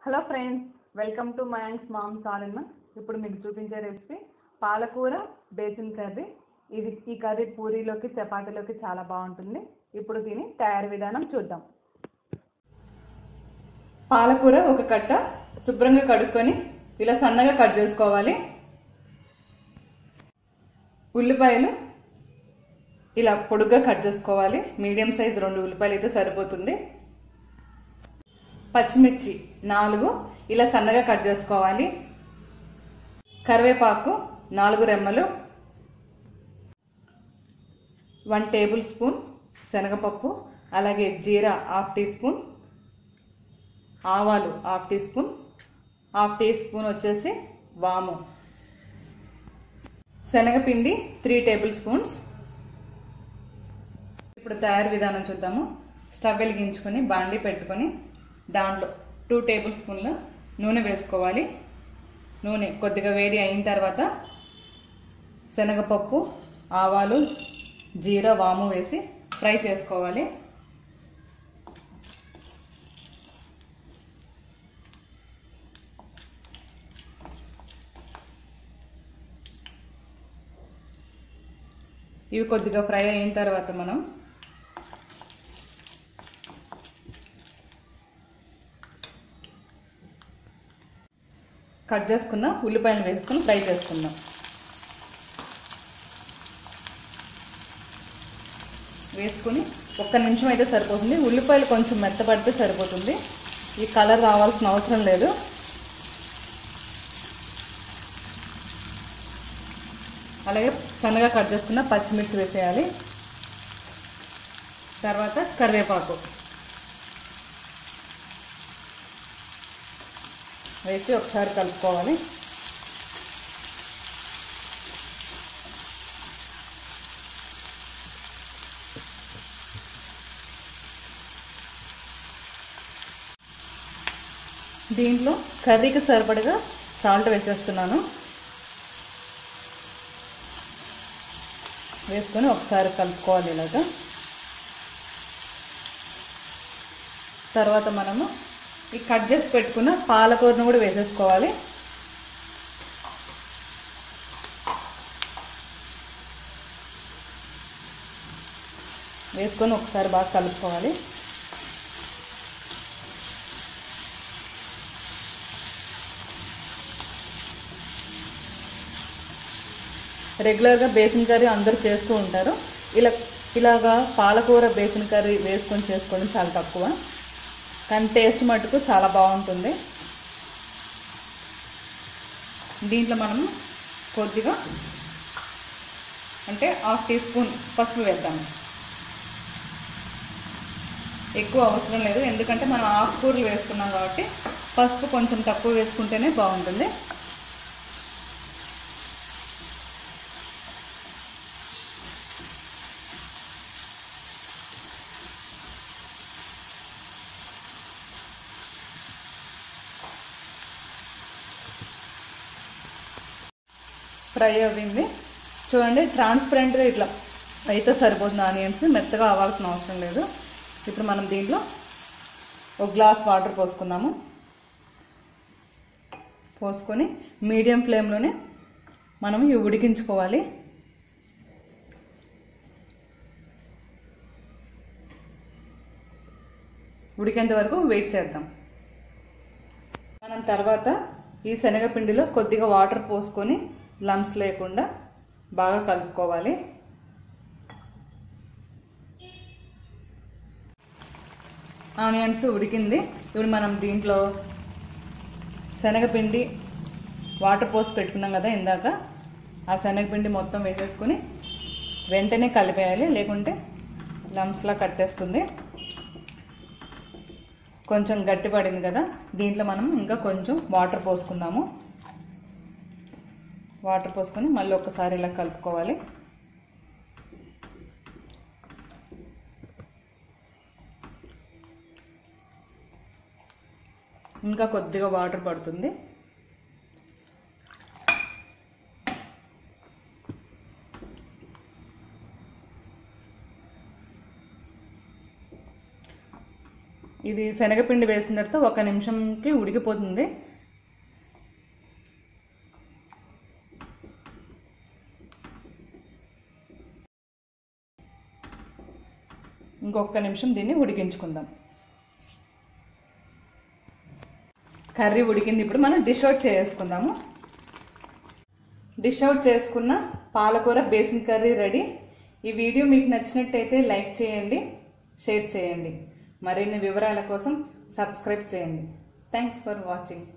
hello friends welcome to Mayank's mom సాలన్న ఇప్పుడు మీకు చూపించే రెసిపీ పాలకూర బేసిన్ కర్రీ ఇది ఈ కర్రీ పూరీలోకి చపాతీలోకి చాలా బాగుంటుంది ఇప్పుడు దీని తయారీ విధానం చూద్దాం పాలకూర ఒక కట్ట శుభ్రంగా కడుక్కొని ఇలా సన్నగా కట్ చేసుకోవాలి ఉల్లిపాయలు ఇలా పొడుగ్గా కట్ చేసుకోవాలి మీడియం సైజ్ రెండు ఉల్లిపాయలు అయితే సరిపోతుంది పచ్చిమిర్చి నాలుగు ఇలా సన్నగా కట్ చేసుకోవాలి కరివేపాకు నాలుగు రెమ్మలు వన్ టేబుల్ స్పూన్ శనగపప్పు అలాగే జీరా హాఫ్ టీ స్పూన్ ఆవాలు half teaspoon half teaspoon వచ్చేసి వాము శనగపిండి త్రీ టేబుల్ స్పూన్స్ ఇప్పుడు తయారు విధానం చూద్దాము స్టవ్ వెలిగించుకొని బాండి పెట్టుకొని దాంట్లో టూ టేబుల్ స్పూన్ల నూనె వేసుకోవాలి నూనె కొద్దిగా వేడి అయిన తర్వాత శనగపప్పు ఆవాలు జీరా వాము వేసి ఫ్రై చేసుకోవాలి ఇవి కొద్దిగా ఫ్రై అయిన తర్వాత మనం కట్ చేసుకున్న ఉల్లిపాయలు వేసుకొని ఫ్రై చేసుకుందాం వేసుకుని ఒక్క నిమిషం అయితే సరిపోతుంది ఉల్లిపాయలు కొంచెం మెత్తపడితే సరిపోతుంది ఈ కలర్ రావాల్సిన అవసరం లేదు అలాగే సన్నగా కట్ చేసుకున్న పచ్చిమిర్చి వేసేయాలి తర్వాత కరివేపాకు వేసి ఒకసారి కలుపుకోవాలి దీంట్లో కర్రీకి సరిపడగా సాల్ట్ వేసేస్తున్నాను వేసుకొని ఒకసారి కలుపుకోవాలి ఇలాగా తర్వాత మనము ఈ కట్ చేసి పెట్టుకున్న పాలకూరను కూడా వేసేసుకోవాలి వేసుకొని ఒకసారి బాగా కలుపుకోవాలి రెగ్యులర్గా బేసిన్ కర్రీ అందరూ చేస్తూ ఉంటారు ఇలా ఇలాగా పాలకూర బేసిన్ కర్రీ వేసుకొని చేసుకోవడం చాలా తక్కువ కానీ టేస్ట్ మటుకు చాలా బాగుంటుంది దీంట్లో మనం కొద్దిగా అంటే హాఫ్ టీ స్పూన్ పసుపు వేద్దాము ఎక్కువ అవసరం లేదు ఎందుకంటే మనం ఆకుకూరలు వేసుకున్నాం కాబట్టి పసుపు కొంచెం తక్కువ వేసుకుంటేనే బాగుంటుంది ఫ్రై అవ్వింది చూడండి ట్రాన్స్పరెంట్గా ఇట్లా అయితే సరిపోతుంది ఆనియన్స్ మెత్తగా అవ్వాల్సిన అవసరం లేదు ఇప్పుడు మనం దీంట్లో ఒక గ్లాస్ వాటర్ పోసుకుందాము పోసుకొని మీడియం ఫ్లేమ్లోనే మనం ఇవి ఉడికించుకోవాలి ఉడికేంత వరకు వెయిట్ చేద్దాం మనం తర్వాత ఈ శనగపిండిలో కొద్దిగా వాటర్ పోసుకొని లమ్స్ లేకుండా బాగా కలుపుకోవాలి ఆనియన్స్ ఉడికింది ఇప్పుడు మనం దీంట్లో శనగపిండి వాటర్ పోసి పెట్టుకున్నాం కదా ఇందాక ఆ శనగపిండి మొత్తం వేసేసుకొని వెంటనే కలిపేయాలి లేకుంటే లమ్స్లా కట్టేస్తుంది కొంచెం గట్టి పడింది కదా దీంట్లో మనం ఇంకా కొంచెం వాటర్ పోసుకుందాము వాటర్ పోసుకొని మళ్ళీ ఒకసారి ఇలా కలుపుకోవాలి ఇంకా కొద్దిగా వాటర్ పడుతుంది ఇది శనగపిండి వేసిన తర్వాత ఒక నిమిషంకి ఉడికిపోతుంది ఇంకొక నిమిషం దీన్ని ఉడికించుకుందాం కర్రీ ఉడికింది ఇప్పుడు మనం డిష్ అవుట్ చేసుకుందాము డిష్ అవుట్ చేసుకున్న పాలకూర బేసిన్ కర్రీ రెడీ ఈ వీడియో మీకు నచ్చినట్టయితే లైక్ చేయండి షేర్ చేయండి మరిన్ని వివరాల కోసం సబ్స్క్రైబ్ చేయండి థ్యాంక్స్ ఫర్ వాచింగ్